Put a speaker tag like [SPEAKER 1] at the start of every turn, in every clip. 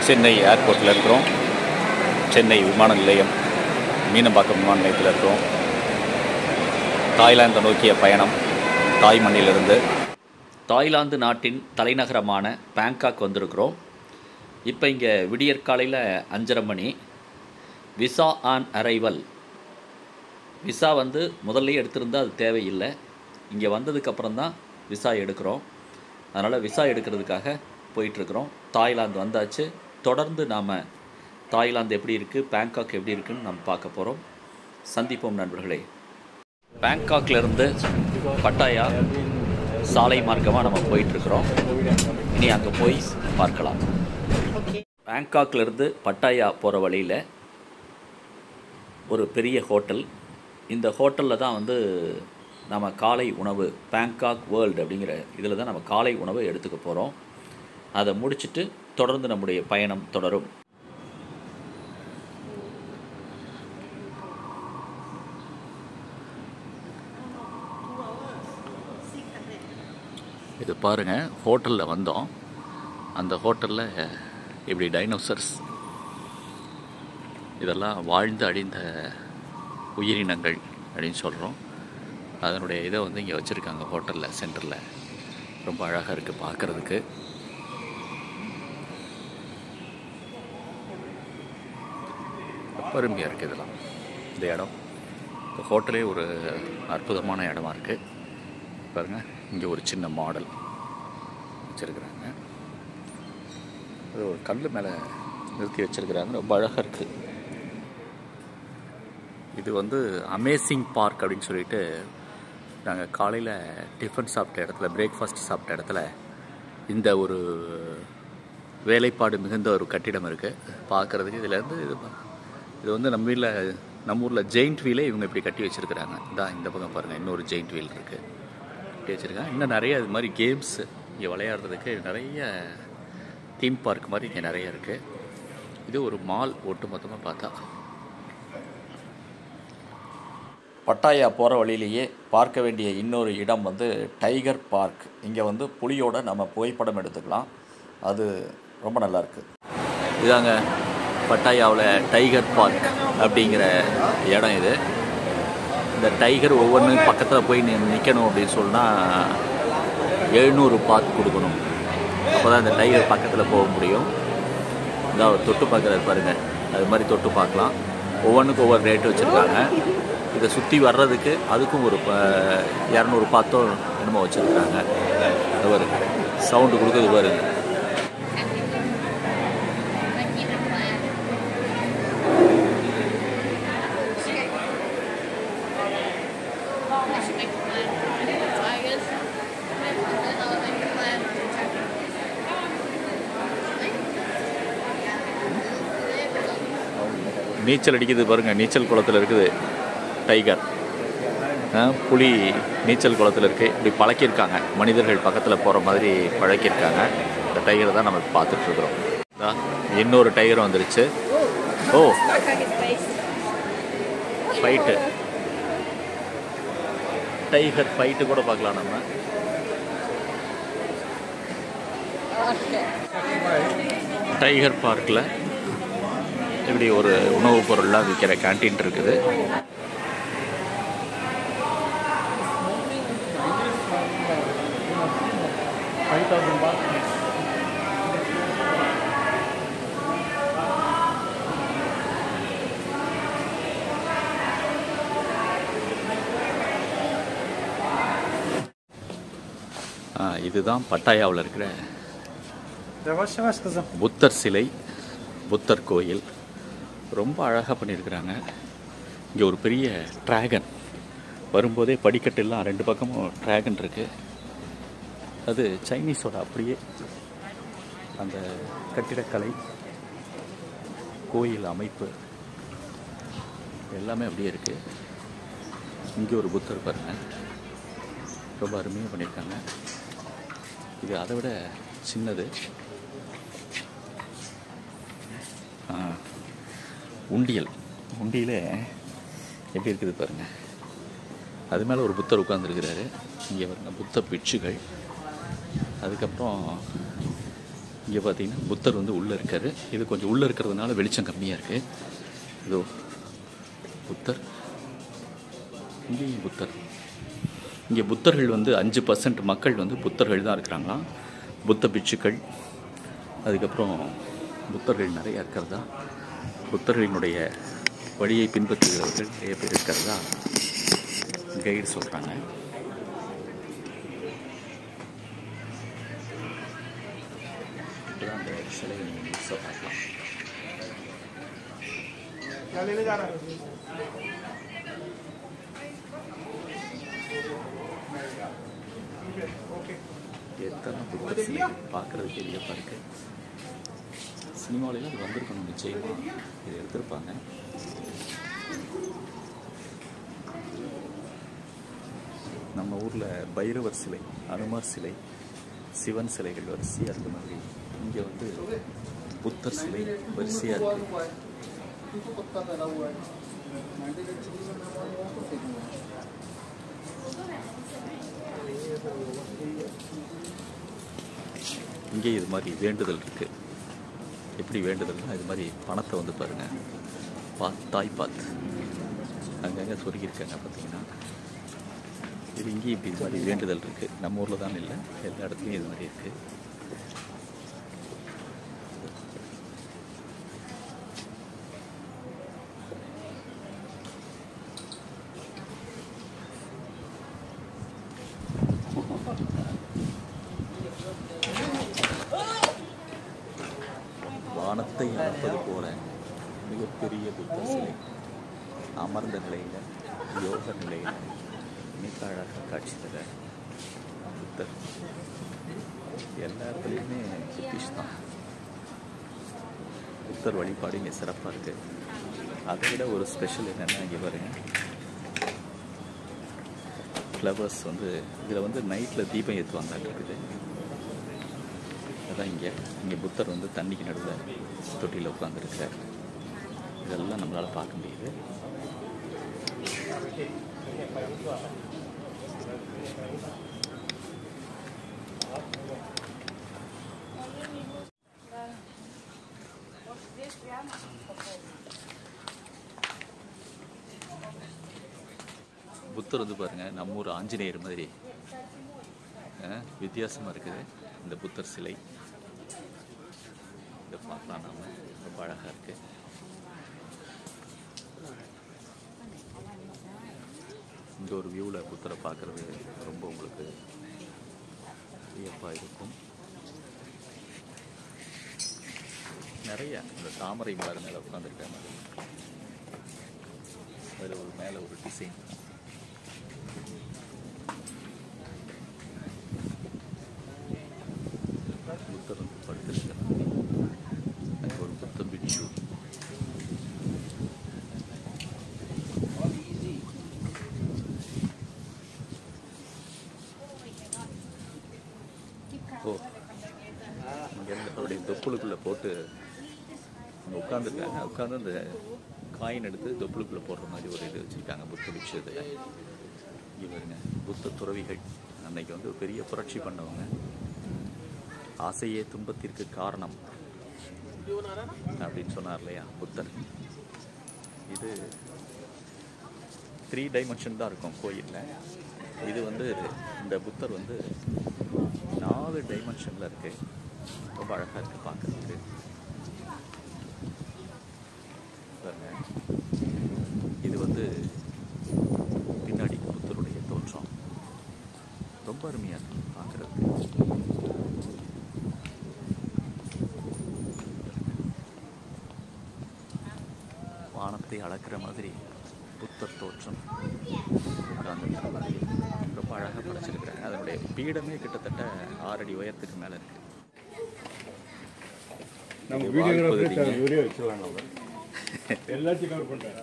[SPEAKER 1] சென்னை ஏர்போர்ட்டில் இருக்கிறோம் சென்னை விமான நிலையம் மீனம்பாக்கம் விமான நிலையத்தில் இருக்கிறோம் தாய்லாந்தை நோக்கிய பயணம் தாய் மண்ணிலிருந்து தாய்லாந்து நாட்டின் தலைநகரமான பேங்காக் வந்திருக்கிறோம் இப்போ இங்கே விடியற்காலையில் அஞ்சரை மணி விசா ஆன் அரைவல் விசா வந்து முதல்லயே எடுத்திருந்தா அது தேவையில்லை இங்கே வந்ததுக்கப்புறம் தான் விசா எடுக்கிறோம் அதனால் விசா எடுக்கிறதுக்காக போயிட்டுருக்குறோம் தாய்லாந்து வந்தாச்சு தொடர்ந்து நாம் தாய்லாந்து எப்படி இருக்குது பேங்காக் எப்படி இருக்குன்னு நம்ம பார்க்க போகிறோம் சந்திப்போம் நண்பர்களே பேங்காக்லேருந்து பட்டாயா சாலை மார்க்கமாக நம்ம போயிட்டுருக்குறோம் இனி அங்கே போய் பார்க்கலாம் பேங்காக்லேருந்து பட்டாயா போகிற வழியில் ஒரு பெரிய ஹோட்டல் இந்த ஹோட்டலில் தான் வந்து நம்ம காலை உணவு பேங்காக் வேர்ல்டு அப்படிங்கிற இதில் தான் நம்ம காலை உணவை எடுத்துக்க போகிறோம் அதை முடிச்சிட்டு தொடர்ந்து நம்முடைய பயணம் தொடரும் இது பாருங்கள் ஹோட்டலில் வந்தோம் அந்த ஹோட்டலில் இப்படி டைனோசர்ஸ் இதெல்லாம் வாழ்ந்து அழிந்த உயிரினங்கள் அப்படின்னு சொல்கிறோம் அதனுடைய இதை வந்து இங்கே வச்சுருக்காங்க ஹோட்டலில் சென்டரில் ரொம்ப அழகாக இருக்குது பார்க்குறதுக்கு பெருமையாக இருக்குது இதெல்லாம் இந்த இடம் இந்த ஹோட்டலே ஒரு அற்புதமான இடமா இருக்குது பாருங்கள் இங்கே ஒரு சின்ன மாடல் வச்சுருக்குறாங்க அது ஒரு கல் மேலே நிறுத்தி வச்சுருக்குறாங்க ரொம்ப அழகாக இருக்குது இது வந்து அமேசிங் பார்க் அப்படின்னு சொல்லிட்டு நாங்கள் காலையில் டிஃபன் சாப்பிட்ட இடத்துல பிரேக்ஃபாஸ்ட் சாப்பிட்ட இடத்துல இந்த ஒரு வேலைப்பாடு மிகுந்த ஒரு கட்டிடம் இருக்குது பார்க்குறதுக்கு இதுலேருந்து இது இது வந்து நம்ம வீட்டில் நம்ம ஊரில் ஜெயிண்ட் வீலே இவங்க இப்படி கட்டி வச்சுருக்குறாங்க இதான் இந்த பக்கம் பாருங்கள் இன்னொரு ஜெயிண்ட் வீல் இருக்குது கட்டி வச்சுருக்காங்க இன்னும் நிறைய இது மாதிரி கேம்ஸ் இங்கே விளையாடுறதுக்கு நிறைய தீம் பார்க் மாதிரி இங்கே நிறைய இருக்குது இது ஒரு மால் ஒட்டு மொத்தமாக பார்த்தா பட்டாயா போகிற வழியிலேயே பார்க்க வேண்டிய இன்னொரு இடம் வந்து டைகர் பார்க் இங்கே வந்து புலியோட நம்ம புகைப்படம் எடுத்துக்கலாம் அது ரொம்ப நல்லா இருக்கு இதாங்க பட்டாயாவில் டைகர் பார்க் அப்படிங்கிற இடம் இது இந்த டைகர் ஒவ்வொன்றும் பக்கத்தில் போய் நீ நிற்கணும் அப்படின்னு சொன்னால் எழுநூறு பார்க் கொடுக்கணும் அப்போ தான் இந்த டைகர் பக்கத்தில் போக முடியும் இதான் தொட்டு பார்க்குறது பாருங்கள் அது மாதிரி தொட்டு பார்க்கலாம் ஒவ்வொன்றுக்கும் ஒவ்வொரு ரேட்டு வச்சுருக்காங்க இதை சுற்றி வர்றதுக்கு அதுக்கும் ஒரு ப இரநூறு பாத்தோ என்னமோ வச்சுருக்காங்க அது பாருங்க சவுண்டு கொடுக்குறது பாருங்க நீச்சல் அடிக்குது பாருங்க நீச்சல் குளத்தில் இருக்குது டைகர் ஆ, புலி நீச்சல் குளத்தில் இருக்கு இப்படி பழக்கியிருக்காங்க மனிதர்கள் பக்கத்தில் போகிற மாதிரி பழக்கியிருக்காங்க இந்த டைகரை தான் நம்ம பார்த்துட்டு இருக்கிறோம் இதா, இன்னொரு டைகர் வந்துருச்சு ஓ ஃபைட்டு டைகர் ஃபைட்டு கூட பார்க்கலாம் நம்ம டைகர் பார்க்கில் இப்படி ஒரு உணவுப் பொருள்லாம் விற்கிற கேன்டீன் இருக்குது ஆ, இதுதான் பட்டாயாவில் இருக்கிற
[SPEAKER 2] Yavaş yavaş kızım.
[SPEAKER 1] புத்தர் சிலை புத்தர் கோயில் ரொம்ப அழகாக பண்ணியிருக்கிறாங்க இங்கே ஒரு பெரிய டிராகன் வரும்போதே படிக்கட்டெல்லாம் ரெண்டு பக்கமும் டிராகன் இருக்கு அது சைனீஸோட அப்படியே அந்த கட்டிடக்கலை கோயில் அமைப்பு எல்லாமே அப்படியே இருக்கு இங்கே ஒரு புத்தர் பாருங்க ரொம்ப அருமையாக பண்ணியிருக்காங்க இது அதை விட சின்னது ஆ, உண்டியல் உண்டியில் எப்படி இருக்குது பாருங்க அது மேலே ஒரு புத்தர் உட்காந்துருக்கிறாரு இங்கே பாருங்க புத்த பிட்சுகள் அதுக்கப்புறம் இங்கே பார்த்தீங்கன்னா புத்தர் வந்து உள்ளே இருக்கார் இது கொஞ்சம் உள்ளே இருக்கிறதுனால வெளிச்சம் கம்மியாக இருக்குது இதோ புத்தர் இங்கேயும் புத்தர் இங்கே புத்தர்கள் வந்து அஞ்சு பர்சன்ட் மக்கள் வந்து புத்தர்கள் தான் இருக்கிறாங்களாம் புத்த பிட்சுக்கள் அதுக்கப்புறம் புத்தர்கள் நிறைய இருக்கிறதா புத்தர்களினுடைய வழியை பின்பற்றுகிறவர்கள் நிறைய பேர் இருக்கிறதா கைடு சொல்கிறாங்க இப்போதான் அந்த சிலையை நீங்கள் முழுசாக பார்க்கலாம் எத்தனை புத்தர் சிலை பார்க்குறதுக்கு வியப்பாக இருக்கு சினிமாவிலாம் அது வந்திருக்கணும் நிச்சயமாக இது எடுத்திருப்பாங்க நம்ம ஊரில் பைரவர் சிலை அனுமார் சிலை சிவன் சிலைகள் வரிசையாக இருக்க மாதிரி இங்கே வந்து புத்தர் சிலை வரிசையாக இருக்கு இங்கே இது மாதிரி வேண்டுதல் இருக்கு எப்படி வேண்டுதல்னா இது மாதிரி பணத்தை வந்து பாருங்க பா தாய் பாத் அங்கங்கே சொருகியிருக்காங்க பார்த்தீங்கன்னா இது இங்கேயும் இப்படி இது மாதிரி வேண்டுதல் இருக்கு நம்ம ஊரில் தான் இல்லை எல்லா இடத்துலையும் இது மாதிரி இருக்கு வானத்தை அளப்பது போல மிகப்பெரிய புத்தர் சிலை அமர்ந்த நிலையில் யோக நிலையில் மிக அழகாக காட்சி தர புத்தர் எல்லா இடத்துலையுமே புத்திஷ் தான் புத்தர் வழிபாடு இங்கே சிறப்பாக இருக்குது அதை விட ஒரு ஸ்பெஷல் என்னென்னா இங்கே பாருங்க ஃப்ளவர்ஸ் வந்து இதில் வந்து நைட்டில் தீபம் ஏற்றுவாங்க இருக்குது அதான் இங்கே இங்கே புத்தர் வந்து தண்ணிக்கு நடுவில் தொட்டியில் உட்காந்துருக்கார் இதெல்லாம் நம்மளால் பார்க்க முடியுது புத்தர் வந்து பாருங்க நம்ம ஊர் ஆஞ்சநேயர் மாதிரி வித்தியாசமாக இருக்குது இந்த புத்தர் சிலை இதை பார்க்கலாம் நாம ரொம்ப அழகாக இருக்கு இந்த ஒரு வியூவில் புத்தரை பார்க்குறது ரொம்ப உங்களுக்கு வியப்பாக இருக்கும் நிறைய இந்த தாமரை மலர் மேலே உட்காந்துருக்காங்க அதில் ஒரு மேலே ஒரு டிசைன் புத்தர் வந்து படுத்திருக்கிறார் அங்கே ஒரு புத்த பிட்சு ஓ இங்கேருந்து அவருடைய தொப்புளுக்குள்ளே போட்டு அங்கே உட்காந்துருக்காங்க உட்காந்து அந்த காயின் எடுத்து தொப்புளுக்குள்ளே போடுற மாதிரி ஒரு இது வச்சுருக்காங்க புத்த பிட்சு இதில் இவருங்க புத்த துறவிகள் அன்னைக்கு வந்து பெரிய புரட்சி பண்ணவங்க ஆசையே துன்பத்திற்கு காரணம் அப்படின்னு சொன்னார் இல்லையா புத்தர் இது த்ரீ டைமென்ஷன் தான் இருக்கும் கோயிலில் இது வந்து இந்த புத்தர் வந்து நாலு டைமென்ஷனில் இருக்கு ரொம்ப அழகாக இருக்குது பார்க்கறதுக்கு பாருங்க இது வந்து பின்னாடி புத்தருடைய தோற்றம் ரொம்ப அருமையாக இருக்கு பார்க்குறதுக்கு வானத்தை அளக்கிற மாதிரி புத்தர் தோற்றம் உட்கார்ந்துருக்கிற மாதிரி ரொம்ப அழகாக படைச்சிருக்கிறாங்க அதனுடைய பீடமே கிட்டத்தட்ட ஆறடி உயரத்துக்கு மேலே இருக்கு
[SPEAKER 3] நம்ம
[SPEAKER 1] இது வாழ்ப்பது
[SPEAKER 3] வீடியோகிராஃபர்
[SPEAKER 1] நீங்க.
[SPEAKER 3] வீடியோ வச்சுருவாங்க அவர் எல்லாத்தையும் கவர் பண்ணுறாரா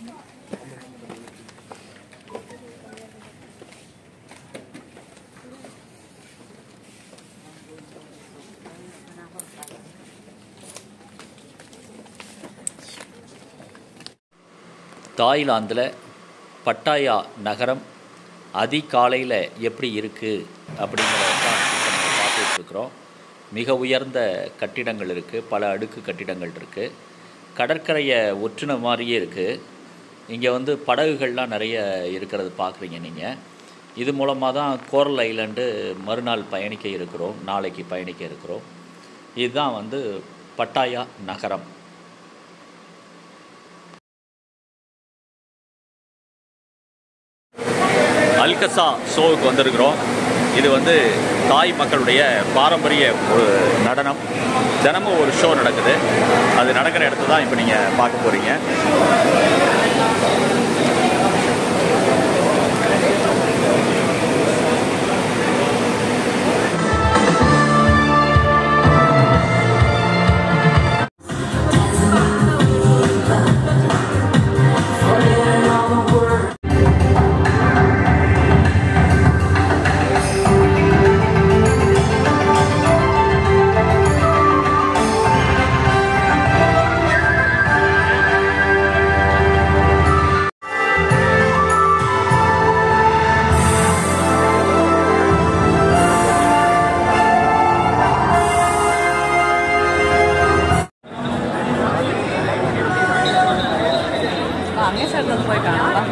[SPEAKER 1] தாய்லாந்தில் பட்டாயா நகரம் அதிகாலையில் எப்படி இருக்குது அப்படிங்கிறத தான் இப்போ நம்ம பார்த்துட்ருக்குறோம் மிக உயர்ந்த கட்டிடங்கள் இருக்குது பல அடுக்கு கட்டிடங்கள் இருக்குது கடற்கரையை ஒற்றுன மாதிரியே இருக்குது இங்கே வந்து படகுகள்லாம் நிறைய இருக்கிறது பார்க்குறீங்க நீங்கள் இது மூலமாக தான் கோரல் ஐலண்டு மறுநாள் பயணிக்க இருக்கிறோம் நாளைக்கு பயணிக்க இருக்கிறோம் இதுதான் வந்து பட்டாயா நகரம் அல்கசா ஷோவுக்கு வந்திருக்கிறோம் இது வந்து தாய் மக்களுடைய பாரம்பரிய ஒரு நடனம் தினமும் ஒரு ஷோ நடக்குது அது நடக்கிற இடத்த தான் இப்போ நீங்கள் பார்க்க போகிறீங்க
[SPEAKER 4] അങ്ങേ സ്ഥലത്തൊന്ന് പോയി കാണാം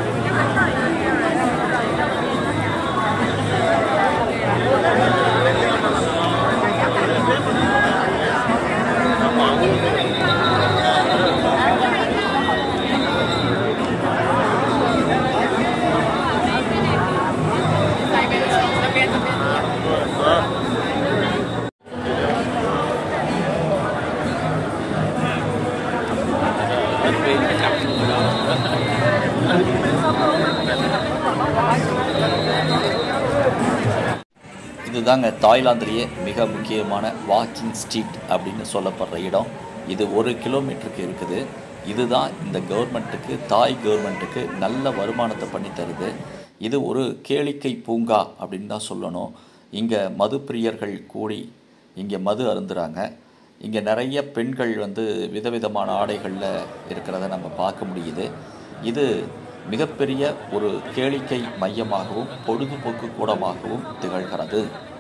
[SPEAKER 1] இதுதாங்க தாய்லாந்திலேயே மிக முக்கியமான வாக்கிங் ஸ்ட்ரீட் அப்படின்னு சொல்லப்படுற இடம் இது ஒரு கிலோமீட்டருக்கு இருக்குது இதுதான் இந்த கவர்மெண்ட்டுக்கு தாய் கவர்மெண்ட்டுக்கு நல்ல வருமானத்தை பண்ணி தருது இது ஒரு கேளிக்கை பூங்கா அப்படின்னு தான் சொல்லணும் இங்கே மது பிரியர்கள் கூடி இங்கே மது அருந்துறாங்க இங்கே நிறைய பெண்கள் வந்து விதவிதமான ஆடைகளில் இருக்கிறத நம்ம பார்க்க முடியுது இது மிகப்பெரிய ஒரு கேளிக்கை மையமாகவும் பொழுதுபோக்கு கூடமாகவும் திகழ்கிறது